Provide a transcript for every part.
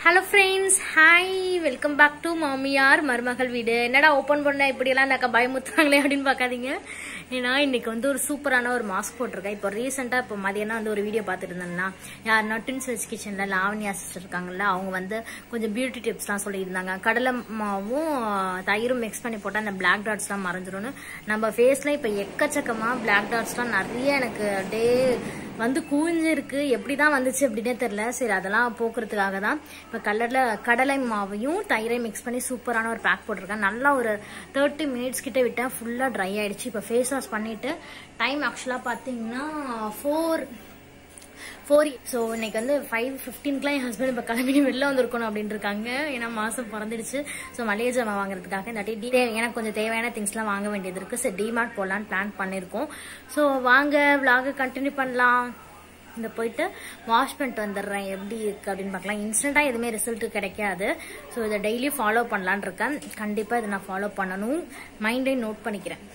hello friends hi welcome back to மாமியார் மருமகள் வீடு என்னடா ஓப்பன் பண்ண இப்படியெல்லாம் இந்த அக்கா பயமுத்துறாங்களே அப்படின்னு பார்க்காதீங்க ஏன்னா இன்னைக்கு வந்து ஒரு சூப்பரான ஒரு மாஸ்க் போட்டிருக்கேன் இப்போ ரீசெண்டாக இப்போ மதியானம் வந்து ஒரு வீடியோ பார்த்துட்டு இருந்தேன்னா யார் நட்டுன்ஸ் வெஜ் கிச்சனில் லாவண்யா சிஸ்டர் இருக்காங்கல்ல அவங்க வந்து கொஞ்சம் பியூட்டி டிப்ஸ்லாம் சொல்லியிருந்தாங்க கடலை மாவும் தயிரும் மிக்ஸ் பண்ணி போட்டால் அந்த பிளாக் டாட்ஸ்லாம் மறைஞ்சிரும்னு நம்ம ஃபேஸில் இப்போ எக்கச்சக்கமாக பிளாக் டாட்ஸ்லாம் நிறைய எனக்கு டே வந்து கூஞ்சிருக்கு எப்படி தான் வந்துச்சு அப்படின்னே தெரில சரி அதெல்லாம் போக்குறதுக்காக தான் இப்போ கடலை கடலை மாவையும் தயிரையும் மிக்ஸ் பண்ணி சூப்பரான ஒரு பேக் போட்டிருக்கேன் நல்லா ஒரு தேர்ட்டி மினிட்ஸ் கிட்ட விட்டேன் ஃபுல்லாக ட்ரை ஆயிடுச்சு இப்போ ஃபேஸ் வாஷ் பண்ணிட்டு டைம் ஆக்சுவலாக பார்த்தீங்கன்னா ஃபோர் ஃபோர் ஸோ இன்னைக்கு வந்து ஃபைவ் ஃபிஃப்டீன்க்குலாம் என் ஹஸ்பண்ட் இப்போ கிளம்பி வெளில வந்திருக்கணும் அப்படின்னு இருக்காங்க ஏன்னா மாதம் பிறந்துடுச்சு ஸோ மளிகை ஜாமான் வாங்குறதுக்காக இந்த வாட்டி டே எனக்கு கொஞ்சம் தேவையான திங்ஸ்லாம் வாங்க வேண்டியது இருக்குது சரி டிமார்ட் போகலான்னு பிளான் பண்ணியிருக்கோம் ஸோ வாங்க விலாக கண்டினியூ பண்ணலாம் இந்த போயிட்டு வாஷ் பண்ணிட்டு வந்துடுறேன் எப்படி இருக்குது அப்படின்னு பார்க்கலாம் இன்ஸ்டண்ட்டாக எதுவுமே ரிசல்ட் கிடைக்காது ஸோ இதை டெய்லி ஃபாலோ பண்ணலான்னு இருக்கேன் கண்டிப்பாக இதை நான் ஃபாலோ பண்ணணும் மைண்டையும் நோட் பண்ணிக்கிறேன்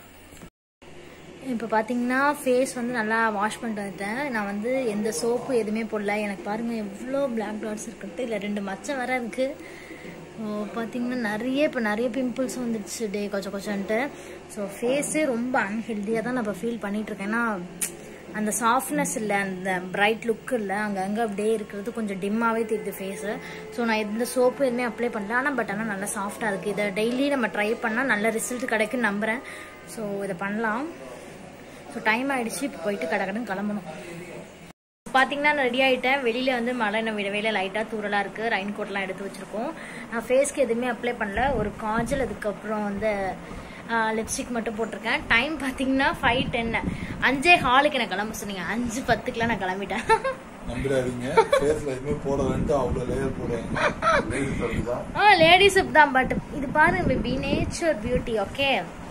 இப்போ பார்த்தீங்கன்னா ஃபேஸ் வந்து நல்லா வாஷ் பண்ணிட்டு வந்துட்டேன் நான் வந்து எந்த சோப்பு எதுவுமே போடல எனக்கு பாருங்கள் எவ்வளோ பிளாக் டாட்ஸ் இருக்குது இல்லை ரெண்டு மச்சம் வேற இருக்குது பார்த்தீங்கன்னா நிறைய இப்போ நிறைய பிம்பிள்ஸ் வந்துடுச்சு டே கொஞ்சம் கொஞ்சம்ன்ட்டு ஸோ ஃபேஸே ரொம்ப அன்ஹெல்த்தியாக தான் நான் இப்போ ஃபீல் பண்ணிகிட்ருக்கேன் ஏன்னா அந்த சாஃப்ட்னஸ் இல்லை அந்த பிரைட் லுக் இல்லை அங்கங்கே அப்படியே இருக்கிறது கொஞ்சம் டிம்மாகவே தெரியுது ஃபேஸு ஸோ நான் எந்த சோப்பு எதுவுமே அப்ளை பண்ணல ஆனால் பட் ஆனால் நல்லா சாஃப்டாக இருக்குது இதை டெய்லி நம்ம ட்ரை பண்ணால் நல்ல ரிசல்ட் கிடைக்குன்னு நம்புகிறேன் ஸோ இதை பண்ணலாம் ஸோ டைம் ஆயிடுச்சு இப்போ போயிட்டு கடை கடன் கிளம்பணும் பார்த்தீங்கன்னா நான் ரெடி ஆகிட்டேன் வெளியில் வந்து மழை நம்ம விடவே லைட்டாக தூரலாக இருக்குது ரெயின் கோட்லாம் எடுத்து வச்சுருக்கோம் நான் ஃபேஸ்க்கு எதுவுமே அப்ளை பண்ணல ஒரு காஜல் அதுக்கப்புறம் வந்து லிப்ஸ்டிக் மட்டும் போட்டிருக்கேன் டைம் பார்த்தீங்கன்னா ஃபைவ் டென்னு அஞ்சே ஹாலுக்கு நான் கிளம்ப சொன்னீங்க அஞ்சு பத்துக்குலாம் நான் கிளம்பிட்டேன் நம்பிடாதீங்க ஃபேஸ்ல எதுவுமே போடலன்ட்டு அவ்வளவு லேயர் போடுறாங்க லேடிஸ் அப்படிதான் ஆ லேடிஸ் தான் பட் இது பாருங்க பேபி நேச்சர் பியூட்டி ஓகே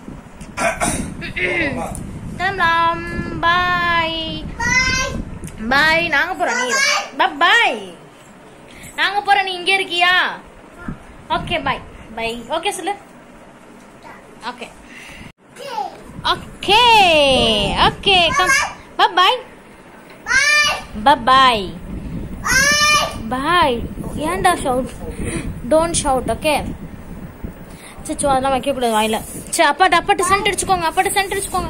கிளம்பலாம் பாய் பாய் நாங்க போறோம் நீ பாய் நாங்க போறோம் நீ இங்க இருக்கியா ஓகே பாய் பை ஓகே சொல்லு okay okay okay come bye bye bye ஏன்டா ஷவுட் டோன்ட் ஷவுட் ஓகே சச்சோ அதெல்லாம் வைக்கக்கூடாது வாயில சரி அப்பாட்ட அப்பாட்ட சென்ட் அடிச்சுக்கோங்க அப்பாட்ட சென்ட் அடிச்சுக்கோங்க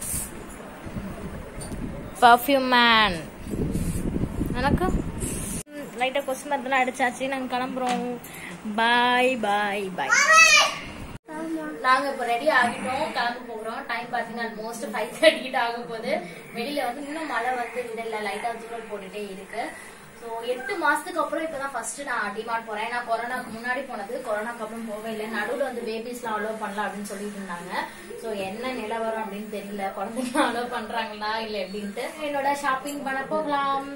பர்ஃப்யூம் மேன் எனக்கு லைட்டாக கொசு மருந்தெல்லாம் அடிச்சாச்சு நாங்கள் கிளம்புறோம் பாய் பாய் பாய் நாங்க இப்ப ரெடி ஆகிட்டோம் கிளம்ப போகிறோம் டைம் பாத்தீங்கன்னா ஆல்மோஸ்ட் ஃபைவ் தேர்ட்டி கிட்ட ஆக போகுது வெளியில வந்து இன்னும் மழை வந்து விடல லைட்டா தூரம் போட்டுட்டே இருக்கு ஸோ எட்டு மாசத்துக்கு அப்புறம் இப்பதான் ஃபர்ஸ்ட் நான் டிமார்ட் போறேன் நான் கொரோனாக்கு முன்னாடி போனது கொரோனாக்கு அப்புறம் போகவே இல்லை நடுவில் வந்து பேபிஸ்லாம் அலோவ் பண்ணலாம் அப்படின்னு சொல்லிட்டு இருந்தாங்க ஸோ என்ன நிலவரம் அப்படின்னு தெரியல குழந்தைங்க அலோவ் பண்றாங்களா இல்லை எப்படின்ட்டு என்னோட ஷாப்பிங் பண்ண போகலாம்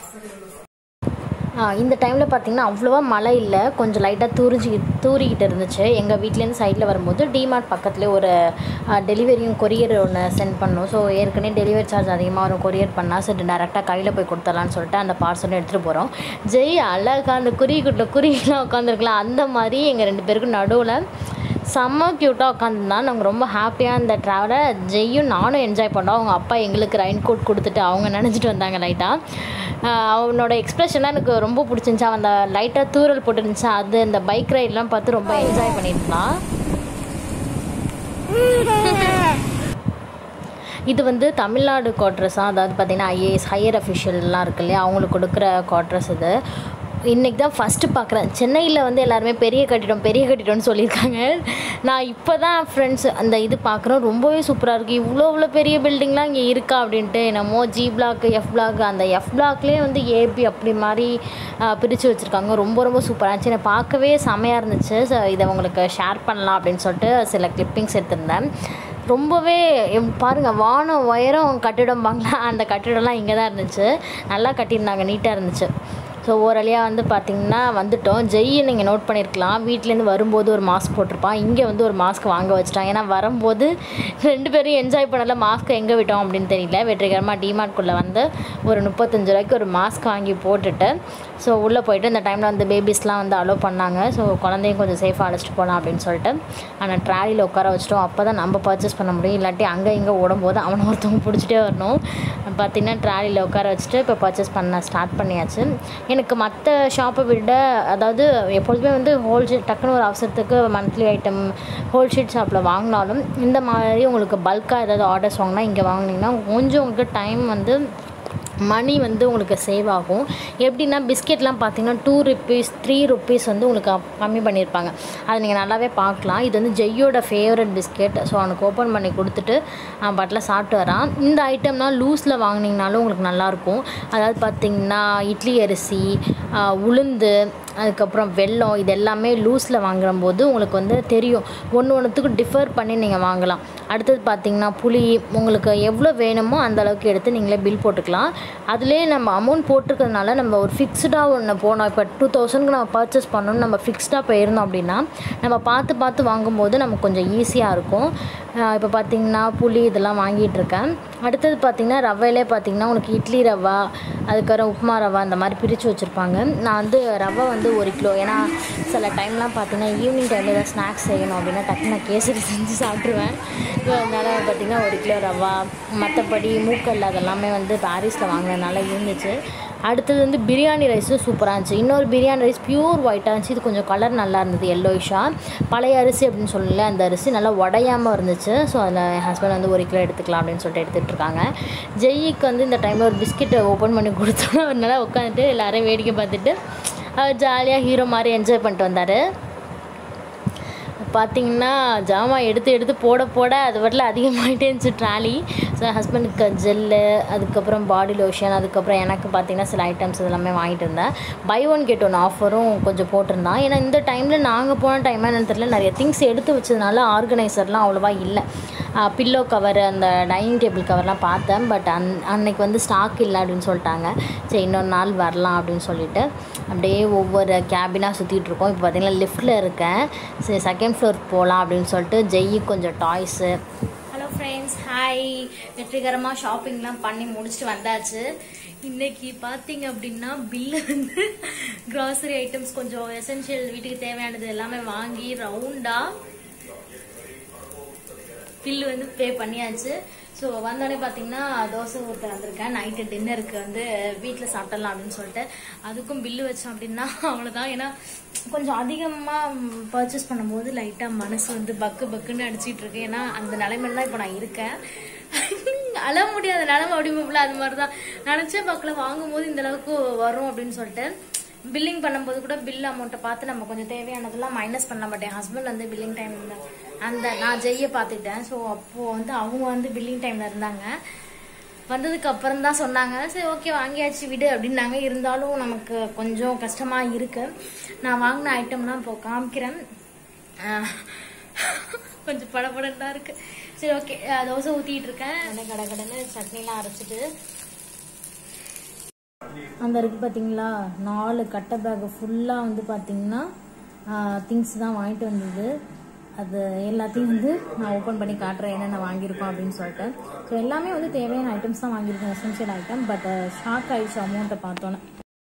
இந்த டைமில் பார்த்தீங்கன்னா அவ்வளோவா மழை இல்லை கொஞ்சம் லைட்டாக தூரிஜி தூரிக்கிட்டு இருந்துச்சு எங்கள் வீட்லேருந்து சைடில் வரும்போது டிமார்ட் பக்கத்துலேயே ஒரு டெலிவரியும் கொரியர் ஒன்று சென்ட் பண்ணோம் ஸோ ஏற்கனவே டெலிவரி சார்ஜ் அதிகமாக வரும் கொரியர் பண்ணால் சரி டேரெக்டாக கையில் போய் கொடுத்துடலான்னு சொல்லிட்டு அந்த பார்சலும் எடுத்துகிட்டு போகிறோம் ஜெய் அழகா அந்த குருவிக்குட்டில் குருவிலாம் உட்காந்துருக்கலாம் அந்த மாதிரி எங்கள் ரெண்டு பேருக்கும் நடுவில் செம்ம க்யூட்டாக உட்காந்துருந்தா நாங்கள் ரொம்ப ஹாப்பியாக அந்த ட்ராவலை ஜெய்யும் நானும் என்ஜாய் பண்ணோம் அவங்க அப்பா எங்களுக்கு ரெயின் கோட் கொடுத்துட்டு அவங்க நினச்சிட்டு வந்தாங்க லைட்டாக அவனோட எக்ஸ்ப்ரெஷன்லாம் எனக்கு ரொம்ப பிடிச்சிருந்துச்சு அவன் அந்த லைட்டாக தூரல் போட்டுருந்துச்சு அது அந்த பைக் ரைட்லாம் பார்த்து ரொம்ப என்ஜாய் பண்ணியிருந்தான் இது வந்து தமிழ்நாடு குவார்ட்ரஸாக அதாவது பார்த்திங்கன்னா ஐஏஎஸ் ஹையர் அஃபிஷியல்லாம் இருக்கு இல்லையா அவங்களுக்கு கொடுக்குற குவார்ட்ரஸ் இது இன்றைக்கி தான் ஃபஸ்ட்டு பார்க்குறேன் சென்னையில் வந்து எல்லாருமே பெரிய கட்டிடம் பெரிய கட்டிடம்னு சொல்லியிருக்காங்க நான் இப்போ தான் ஃப்ரெண்ட்ஸ் அந்த இது பார்க்குறோம் ரொம்பவே சூப்பராக இருக்குது இவ்வளோ இவ்வளோ பெரிய பில்டிங்லாம் இங்கே இருக்கா அப்படின்ட்டு என்னமோ ஜி பிளாக் எஃப் பிளாக் அந்த எஃப் பிளாக்லேயே வந்து ஏபி அப்படி மாதிரி பிரித்து வச்சுருக்காங்க ரொம்ப ரொம்ப சூப்பராக இருந்துச்சு எனக்கு பார்க்கவே செமையாக இருந்துச்சு ஸோ இதை உங்களுக்கு ஷேர் பண்ணலாம் அப்படின்னு சொல்லிட்டு சில கிளிப்பிங்ஸ் எடுத்திருந்தேன் ரொம்பவே பாருங்கள் வானம் உயரம் கட்டிடம் பாங்களா அந்த கட்டிடம்லாம் இங்கே தான் இருந்துச்சு நல்லா கட்டியிருந்தாங்க நீட்டாக இருந்துச்சு ஸோ ஓரளியாக வந்து பார்த்திங்கன்னா வந்துட்டோம் ஜெய்யை நீங்கள் நோட் பண்ணியிருக்கலாம் வீட்லேருந்து வரும்போது ஒரு மாஸ்க் போட்டிருப்பான் இங்கே வந்து ஒரு மாஸ்க் வாங்க வச்சிட்டான் ஏன்னா வரும்போது ரெண்டு பேரும் என்ஜாய் பண்ணல மாஸ்க் எங்கே விட்டோம் அப்படின்னு தெரியல வெற்றிகரமாக டிமார்ட்குள்ளே வந்து ஒரு முப்பத்தஞ்சு ரூபாய்க்கு ஒரு மாஸ்க் வாங்கி போட்டுட்டு ஸோ உள்ளே போயிட்டு இந்த டைமில் வந்து பேபிஸ்லாம் வந்து அலோவ் பண்ணாங்க ஸோ குழந்தையும் கொஞ்சம் சேஃபாக அழைச்சிட்டு போகலாம் அப்படின்னு சொல்லிட்டு ஆனால் ட்ராலியில் உட்கார வச்சிட்டோம் அப்போ தான் நம்ம பர்ச்சேஸ் பண்ண முடியும் இல்லாட்டி அங்கே இங்கே ஓடும்போது அவனை ஒருத்தவங்க பிடிச்சிட்டே வரணும் பார்த்திங்கன்னா ட்ராலியில் உட்கார வச்சுட்டு இப்போ பர்ச்சேஸ் பண்ண ஸ்டார்ட் பண்ணியாச்சு எனக்கு மற்ற ஷாப்பை விட அதாவது எப்பொழுதுமே வந்து ஹோல்சேல் டக்குன்னு ஒரு அவசரத்துக்கு மந்த்லி ஐட்டம் ஹோல்சேல் ஷாப்பில் வாங்கினாலும் இந்த மாதிரி உங்களுக்கு பல்காக ஏதாவது ஆர்டர்ஸ் வாங்கினா இங்கே வாங்கினீங்கன்னா கொஞ்சம் உங்களுக்கு டைம் வந்து மணி வந்து உங்களுக்கு சேவ் ஆகும் எப்படின்னா பிஸ்கெட்லாம் பார்த்தீங்கன்னா டூ ருப்பீஸ் த்ரீ ருப்பீஸ் வந்து உங்களுக்கு அப்- கம்மி பண்ணியிருப்பாங்க அதை நீங்கள் நல்லாவே பார்க்கலாம் இது வந்து ஜெய்யோட ஃபேவரட் பிஸ்கெட் ஸோ அவனுக்கு ஓப்பன் பண்ணி கொடுத்துட்டு அவன் பாட்டில் சாப்பிட்டு வரான் இந்த ஐட்டம்னால் லூஸில் வாங்கினீங்கனாலும் உங்களுக்கு நல்லாயிருக்கும் அதாவது பார்த்தீங்கன்னா இட்லி அரிசி ஆ, உளுந்து அதுக்கப்புறம் வெல்லம் இது எல்லாமே லூஸில் வாங்கும்போது உங்களுக்கு வந்து தெரியும் ஒன்று ஒன்றுத்துக்கும் டிஃபர் பண்ணி நீங்கள் வாங்கலாம் அடுத்தது பார்த்தீங்கன்னா புளி உங்களுக்கு எவ்வளோ வேணுமோ அந்த அளவுக்கு எடுத்து நீங்களே பில் போட்டுக்கலாம் அதுலேயே நம்ம அமௌண்ட் போட்டிருக்கிறதுனால நம்ம ஒரு ஃபிக்ஸ்டாக ஒன்று போனோம் இப்போ டூ தௌசண்ட்க்கு நம்ம பர்ச்சேஸ் பண்ணணும்னு நம்ம ஃபிக்ஸ்டாக போயிருந்தோம் அப்படின்னா நம்ம பார்த்து பார்த்து வாங்கும்போது நமக்கு கொஞ்சம் ஈஸியாக இருக்கும் இப்போ பார்த்தீங்கன்னா புளி இதெல்லாம் வாங்கிட்டு இருக்கேன் அடுத்தது பார்த்தீங்கன்னா ரவையிலே பார்த்தீங்கன்னா உனக்கு இட்லி ரவா அதுக்கப்புறம் உப்புமா ரவா அந்த மாதிரி பிரித்து வச்சுருப்பாங்க நான் வந்து ரவை வந்து ஒரு கிலோ ஏன்னா சில டைம்லாம் பார்த்தீங்கன்னா ஈவினிங் டைமில் ஏதாவது ஸ்நாக்ஸ் செய்யணும் அப்படின்னா டக்குனு நான் கேசரி செஞ்சு சாப்பிட்ருவேன் ஸோ அதனால் பார்த்தீங்கன்னா ஒரு கிலோ ரவா மற்றபடி மூக்கல் அதெல்லாமே வந்து பாரிஸில் வாங்கினதுனால இருந்துச்சு அடுத்தது வந்து பிரியாணி ரைஸும் சூப்பராக இருந்துச்சு இன்னொரு பிரியாணி ரைஸ் பியூர் ஒயிட்டாக இருந்துச்சு இது கொஞ்சம் கலர் நல்லா இருந்தது எல்லோயிஷாக பழைய அரிசி அப்படின்னு சொல்லல அந்த அரிசி நல்லா உடையாமல் இருந்துச்சு ஸோ அதில் என் ஹஸ்பண்ட் வந்து ஒரு கிலோ எடுத்துக்கலாம் அப்படின்னு சொல்லிட்டு எடுத்துகிட்டு இருக்காங்க ஜெய்யிக்கு வந்து இந்த டைமில் ஒரு பிஸ்கெட்டை ஓப்பன் பண்ணி கொடுத்தோன்னா அவர் நல்லா உட்காந்துட்டு எல்லாரையும் வேடிக்கை பார்த்துட்டு அவர் ஜாலியாக ஹீரோ மாதிரி என்ஜாய் பண்ணிட்டு வந்தார் பார்த்தீங்கன்னா ஜாமான் எடுத்து எடுத்து போட போட அது வரல அதிகமாகிட்டே இருந்துச்சு ட்ராலி ஸோ ஹஸ்பண்டுக்கு ஜெல்லு அதுக்கப்புறம் பாடி லோஷன் அதுக்கப்புறம் எனக்கு பார்த்தீங்கன்னா சில ஐட்டம்ஸ் இதெல்லாமே வாங்கிட்டு இருந்தேன் பை ஒன் கெட் ஒன் ஆஃபரும் கொஞ்சம் போட்டிருந்தான் ஏன்னா இந்த டைமில் நாங்கள் போன டைம் என்னன்னு தெரியல நிறைய திங்ஸ் எடுத்து வச்சதுனால ஆர்கனைசர்லாம் அவ்வளோவா இல்லை பில்லோ கவர் அந்த டைனிங் டேபிள் கவர்லாம் பார்த்தேன் பட் அன் அன்னைக்கு வந்து ஸ்டாக் இல்லை அப்படின்னு சொல்லிட்டாங்க சரி இன்னொரு நாள் வரலாம் அப்படின்னு சொல்லிட்டு அப்படியே ஒவ்வொரு கேபினாக சுற்றிட்டு இருக்கோம் இப்போ பார்த்தீங்கன்னா லிஃப்ட்டில் இருக்கேன் சரி செகண்ட் ஃப்ளோர் போகலாம் அப்படின்னு சொல்லிட்டு ஜெய்யி கொஞ்சம் டாய்ஸு ஹலோ ஃப்ரெண்ட்ஸ் ஹாய் வெற்றிகரமாக ஷாப்பிங்லாம் பண்ணி முடிச்சுட்டு வந்தாச்சு இன்னைக்கு பார்த்தீங்க அப்படின்னா பில்லு வந்து க்ராசரி ஐட்டம்ஸ் கொஞ்சம் எசென்ஷியல் வீட்டுக்கு தேவையானது எல்லாமே வாங்கி ரவுண்டாக பில்லு வந்து பே பண்ணியாச்சு ஸோ வந்தோடனே பார்த்தீங்கன்னா தோசை ஊற்ற வந்திருக்கேன் நைட்டு டின்னருக்கு வந்து வீட்டில் சாப்பிடலாம் அப்படின்னு சொல்லிட்டு அதுக்கும் பில்லு வச்சோம் அப்படின்னா அவ்வளோதான் ஏன்னா கொஞ்சம் அதிகமாக பர்ச்சேஸ் பண்ணும்போது லைட்டாக மனசு வந்து பக்கு பக்குன்னு அடிச்சிட்டு இருக்கு ஏன்னா அந்த நிலைமையில தான் இப்போ நான் இருக்கேன் அழ முடியாத நிலைமை அப்படிம்போம்ல அது மாதிரி தான் நினச்ச பக்கில் வாங்கும்போது இந்த அளவுக்கு வரும் அப்படின்னு சொல்லிட்டு பில்லிங் பண்ணும்போது கூட பில் அமௌண்ட்டை பார்த்து நம்ம கொஞ்சம் தேவையானதெல்லாம் மைனஸ் பண்ண மாட்டேன் ஹஸ்பண்ட் வந்து பில்லிங் டைம் அந்த நான் ஜெய்ய பார்த்துட்டேன் ஸோ அப்போ வந்து அவங்க வந்து பில்லிங் டைம்ல இருந்தாங்க வந்ததுக்கு அப்புறம் தான் சொன்னாங்க சரி ஓகே வாங்கியாச்சு விடு அப்படின்னாங்க இருந்தாலும் நமக்கு கொஞ்சம் கஷ்டமா இருக்கு நான் வாங்கின ஐட்டம்லாம் இப்போ காமிக்கிறேன் ஆஹ் கொஞ்சம் படபடன்னு தான் இருக்கு சரி ஓகே தோசை ஊத்திட்டு இருக்கேன் கடை கடை கடைன்னு சட்னிலாம் அரைச்சிட்டு அந்த இருக்கு பார்த்தீங்களா நாலு கட்டை பேக் ஃபுல்லாக வந்து பார்த்தீங்கன்னா திங்ஸ் தான் வாங்கிட்டு வந்தது அது எல்லாத்தையும் வந்து நான் ஓப்பன் பண்ணி காட்டுறேன் என்னென்ன வாங்கியிருக்கோம் அப்படின்னு சொல்லிட்டு ஸோ எல்லாமே வந்து தேவையான ஐட்டம்ஸ் தான் வாங்கியிருக்கேன் எசென்ஷியல் ஐட்டம் பட் ஷாக் ஆயிடுச்சு அமௌண்ட்டை பார்த்தோன்னே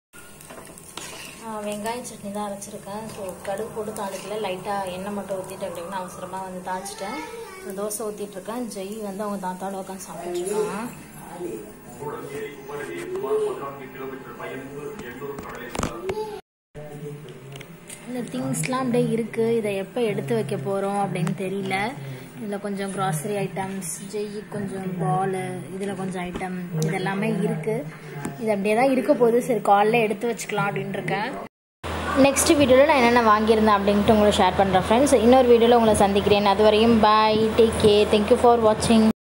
வெங்காய சட்னி தான் அரைச்சிருக்கேன் ஸோ கடுகு போட்டு தாளிக்கல லைட்டாக எண்ணெய் மட்டும் ஊற்றிட்டு அப்படின்னா அவசரமாக வந்து தாளிச்சிட்டேன் ஸோ தோசை ஊற்றிட்டு இருக்கேன் ஜெய் வந்து அவங்க தாத்தாவோட உட்காந்து சாப்பிட்டுட்டு இருக்கான் இந்த திங்ஸ்லாம் அப்படியே இருக்குது இதை எப்போ எடுத்து வைக்க போகிறோம் அப்படின்னு தெரியல இதில் கொஞ்சம் க்ராசரி ஐட்டம்ஸ் ஜெய் கொஞ்சம் பால் இதில் கொஞ்சம் ஐட்டம் இதெல்லாமே இருக்குது இது அப்படியே தான் இருக்க போகுது சரி காலைல எடுத்து வச்சுக்கலாம் அப்படின்னு இருக்கேன் நெக்ஸ்ட் வீடியோவில் நான் என்னென்ன வாங்கியிருந்தேன் அப்படின்ட்டு உங்களை ஷேர் பண்ணுறேன் ஃப்ரெண்ட்ஸ் இன்னொரு வீடியோவில் உங்களை சந்திக்கிறேன் அது வரையும் bye take care thank you for வாட்சிங்